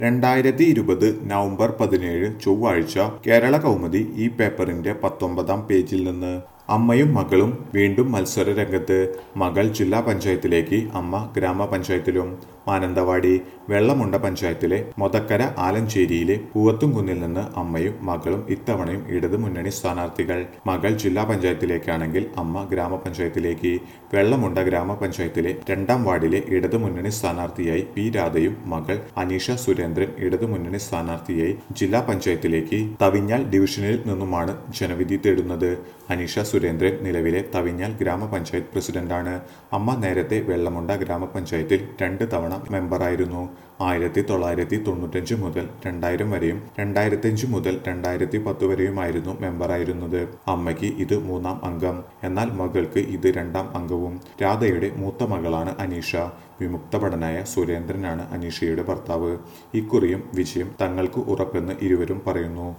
രണ്ടായിരത്തി ഇരുപത് നവംബർ പതിനേഴ് ചൊവ്വാഴ്ച കേരള കൗമുദി ഈ പേപ്പറിന്റെ പത്തൊമ്പതാം പേജിൽ നിന്ന് അമ്മയും മകളും വീണ്ടും മത്സര രംഗത്ത് മകൾ ജില്ലാ പഞ്ചായത്തിലേക്ക് അമ്മ ഗ്രാമപഞ്ചായത്തിലും മാനന്തവാടി വെള്ളമുണ്ട പഞ്ചായത്തിലെ മൊതക്കര ആലഞ്ചേരിയിലെ പൂവത്തുംകുന്നിൽ നിന്ന് അമ്മയും മകളും ഇത്തവണയും ഇടതു മുന്നണി സ്ഥാനാർത്ഥികൾ മകൾ ജില്ലാ പഞ്ചായത്തിലേക്കാണെങ്കിൽ അമ്മ ഗ്രാമപഞ്ചായത്തിലേക്ക് വെള്ളമുണ്ട ഗ്രാമപഞ്ചായത്തിലെ രണ്ടാം വാർഡിലെ ഇടതു മുന്നണി സ്ഥാനാർത്ഥിയായി പി രാധയും മകൾ അനീഷ സുരേന്ദ്രൻ ഇടതു മുന്നണി സ്ഥാനാർത്ഥിയായി ജില്ലാ പഞ്ചായത്തിലേക്ക് തവിഞ്ഞാൽ ഡിവിഷനിൽ നിന്നുമാണ് ജനവിധി തേടുന്നത് അനീഷ സുരേന്ദ്രൻ നിലവിലെ തവിഞ്ഞാൽ ഗ്രാമപഞ്ചായത്ത് പ്രസിഡന്റാണ് അമ്മ നേരത്തെ വെള്ളമുണ്ട ഗ്രാമപഞ്ചായത്തിൽ രണ്ട് തവണ മെമ്പറായിരുന്നു ആയിരത്തി തൊള്ളായിരത്തി തൊണ്ണൂറ്റഞ്ച് മുതൽ രണ്ടായിരം വരെയും രണ്ടായിരത്തി മുതൽ രണ്ടായിരത്തി പത്ത് വരെയുമായിരുന്നു മെമ്പറായിരുന്നത് അമ്മയ്ക്ക് ഇത് മൂന്നാം അംഗം എന്നാൽ മകൾക്ക് ഇത് രണ്ടാം അംഗവും രാധയുടെ മൂത്ത മകളാണ് അനീഷ വിമുക്തഭടനായ സുരേന്ദ്രനാണ് അനീഷയുടെ ഭർത്താവ് ഇക്കുറിയും വിജയം തങ്ങൾക്ക് ഉറപ്പെന്ന് ഇരുവരും പറയുന്നു